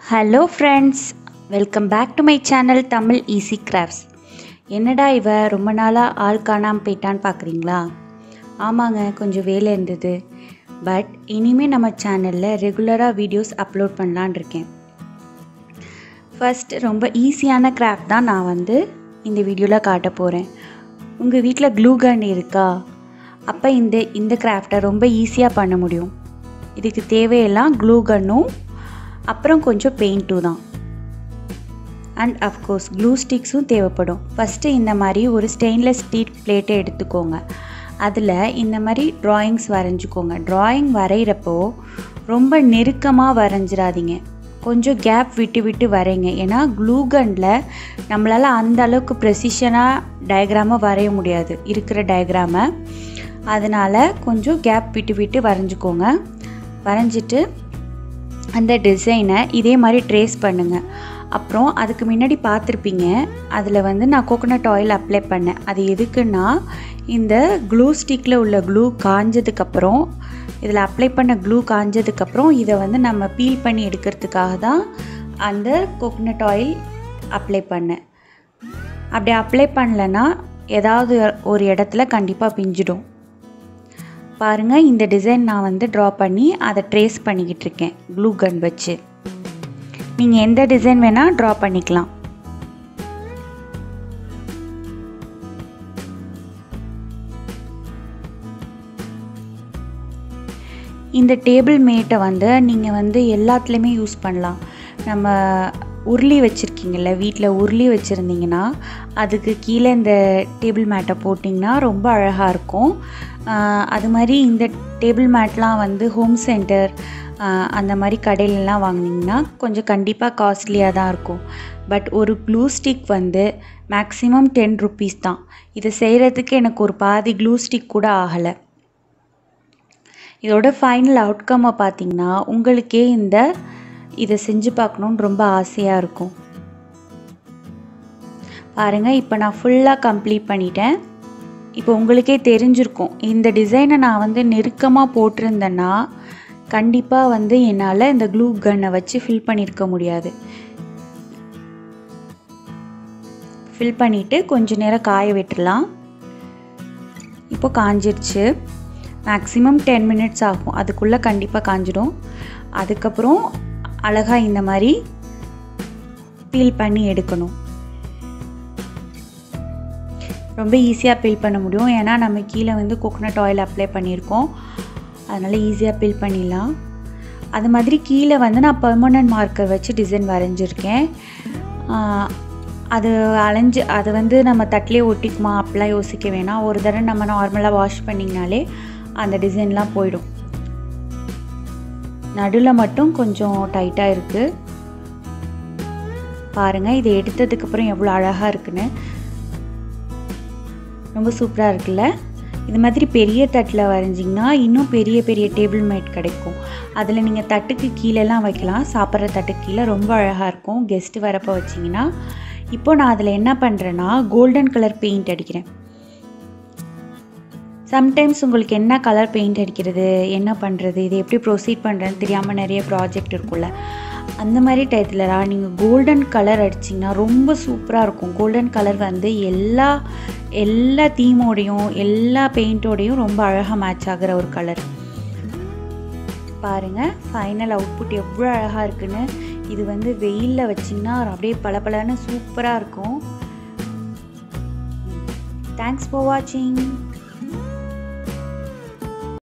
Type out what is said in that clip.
hello friends welcome back to my channel Tamil easy crafts என்னடா இவ ரொம்ப நாளாக ஆள் காணாமல் போயிட்டான்னு பார்க்குறீங்களா ஆமாங்க கொஞ்சம் வேலை இருந்தது பட் இனிமேல் நம்ம சேனலில் ரெகுலராக வீடியோஸ் அப்லோட் பண்ணலான் இருக்கேன் ஃபர்ஸ்ட் ரொம்ப ஈஸியான கிராஃப்ட் தான் நான் வந்து இந்த வீடியோவில் காட்ட போகிறேன் உங்கள் வீட்டில் க்ளூ கன் இருக்கா அப்போ இந்த இந்த கிராஃப்டை ரொம்ப ஈஸியாக பண்ண முடியும் இதுக்கு தேவையெல்லாம் க்ளூ கன்னும் அப்புறம் கொஞ்சம் பெயிண்ட்டும் தான் அண்ட் அஃப்கோர்ஸ் க்ளூ ஸ்டிக்ஸும் தேவைப்படும் ஃபஸ்ட்டு இந்த மாதிரி ஒரு ஸ்டெயின்லெஸ் ஸ்டீல் பிளேட்டை எடுத்துக்கோங்க அதில் இந்த மாதிரி ட்ராயிங்ஸ் வரைஞ்சிக்கோங்க ட்ராயிங் வரைகிறப்போ ரொம்ப நெருக்கமாக வரைஞ்சிடாதீங்க கொஞ்சம் கேப் விட்டு விட்டு வரைங்க ஏன்னா க்ளூகனில் நம்மளால் அந்த அளவுக்கு ப்ரெசிஷனாக டயக்ராமை வரைய முடியாது இருக்கிற டயக்ராமை அதனால் கொஞ்சம் கேப் விட்டு விட்டு வரைஞ்சிக்கோங்க வரைஞ்சிட்டு அந்த டிசைனை இதே மாதிரி ட்ரேஸ் பண்ணுங்கள் அப்புறம் அதுக்கு முன்னாடி பார்த்துருப்பீங்க அதில் வந்து நான் கோகோனட் ஆயில் அப்ளை பண்ணேன் அது எதுக்குன்னா இந்த க்ளூ ஸ்டிக்கில் உள்ள க்ளூ காஞ்சதுக்கப்புறம் இதில் அப்ளை பண்ண க்ளூ காஞ்சதுக்கப்புறம் இதை வந்து நம்ம பீல் பண்ணி எடுக்கிறதுக்காக தான் அந்த கோகோனட் ஆயில் அப்ளை பண்ணேன் அப்படி அப்ளை பண்ணலன்னா ஏதாவது ஒரு இடத்துல கண்டிப்பாக பிஞ்சிடும் பாருங்கள் இந்த டிசைன் நான் வந்து ட்ரா பண்ணி அதை ட்ரேஸ் பண்ணிக்கிட்டு இருக்கேன் க்ளூ கன் வச்சு நீங்கள் எந்த டிசைன் வேணால் ட்ரா பண்ணிக்கலாம் இந்த டேபிள் மேட்டை வந்து நீங்கள் வந்து எல்லாத்துலேயுமே யூஸ் பண்ணலாம் நம்ம உருளி வச்சுருக்கீங்கள்ல வீட்டில் உருளி வச்சுருந்தீங்கன்னா அதுக்கு கீழே இந்த டேபிள் மேட்டை போட்டிங்கன்னா ரொம்ப அழகாக இருக்கும் அது மாதிரி இந்த டேபிள் மேட்லாம் வந்து ஹோம் சென்டர் அந்த மாதிரி கடையிலலாம் வாங்கினீங்கன்னா கொஞ்சம் கண்டிப்பாக காஸ்ட்லியாக தான் இருக்கும் பட் ஒரு க்ளூ ஸ்டிக் வந்து மேக்ஸிமம் டென் ருப்பீஸ் தான் இதை செய்கிறதுக்கு எனக்கு ஒரு பாதி க்ளூ ஸ்டிக் கூட ஆகலை இதோட ஃபைனல் அவுட்கம்மை பார்த்தீங்கன்னா உங்களுக்கே இந்த இதை செஞ்சு பார்க்கணுன்னு ரொம்ப ஆசையாக இருக்கும் பாருங்கள் இப்போ நான் ஃபுல்லாக கம்ப்ளீட் பண்ணிட்டேன் இப்போ உங்களுக்கே தெரிஞ்சிருக்கும் இந்த டிசைனை நான் வந்து நெருக்கமாக போட்டிருந்தேன்னா கண்டிப்பாக வந்து என்னால் இந்த க்ளூ கன்னை வச்சு ஃபில் பண்ணியிருக்க முடியாது ஃபில் பண்ணிவிட்டு கொஞ்ச நேரம் காய விட்டுடலாம் இப்போ காஞ்சிருச்சு மேக்ஸிமம் டென் மினிட்ஸ் ஆகும் அதுக்குள்ளே கண்டிப்பாக காஞ்சிடும் அதுக்கப்புறம் அழகாக இந்த மாதிரி பீல் பண்ணி எடுக்கணும் ரொம்ப ஈஸியாக பீல் பண்ண முடியும் ஏன்னா நம்ம கீழே வந்து கோகோனட் ஆயில் அப்ளை பண்ணியிருக்கோம் அதனால் ஈஸியாக பீல் பண்ணிடலாம் அது மாதிரி கீழே வந்து நான் பெர்மனன்ட் மார்க்கர் வச்சு டிசைன் வரைஞ்சிருக்கேன் அது அலைஞ்சு அது வந்து நம்ம தட்டிலே ஒட்டிக்குமா அப்படிலாம் யோசிக்க வேணாம் ஒரு தடவை நம்ம நார்மலாக வாஷ் பண்ணிங்கனாலே அந்த டிசைன்லாம் போயிடும் நடுவில் மட்டும் கொஞ்சம் டைட்டாக இருக்குது பாருங்கள் இதை எடுத்ததுக்கப்புறம் எவ்வளோ அழகாக இருக்குன்னு ரொம்ப சூப்பராக இருக்குல்ல இது மாதிரி பெரிய தட்டில் வரைஞ்சிங்கன்னா இன்னும் பெரிய பெரிய டேபிள் மேட் கிடைக்கும் அதில் நீங்கள் தட்டுக்கு கீழெல்லாம் வைக்கலாம் சாப்பிட்ற தட்டுக்கு கீழே ரொம்ப அழகாக இருக்கும் கெஸ்ட்டு வரப்போ வச்சிங்கன்னா இப்போ நான் அதில் என்ன பண்ணுறேன்னா கோல்டன் கலர் பெயிண்ட் அடிக்கிறேன் சம்டைம்ஸ் உங்களுக்கு என்ன கலர் பெயிண்ட் அடிக்கிறது என்ன பண்ணுறது இது எப்படி ப்ரொசீட் பண்ணுறதுன்னு தெரியாமல் நிறைய ப்ராஜெக்ட் இருக்கும்ல அந்த மாதிரி டயத்துலலாம் நீங்கள் கோல்டன் கலர் அடிச்சிங்கன்னா ரொம்ப சூப்பராக இருக்கும் கோல்டன் கலர் வந்து எல்லா எல்லா தீமோடையும் எல்லா பெயிண்டோடையும் ரொம்ப அழகாக மேட்ச் ஆகிற ஒரு கலர் பாருங்கள் ஃபைனல் அவுட்புட் எவ்வளோ அழகாக இருக்குன்னு இது வந்து வெயிலில் வச்சிங்கன்னா அப்படியே பளபளன்னு சூப்பராக இருக்கும் தேங்க்ஸ் ஃபார் வாட்சிங்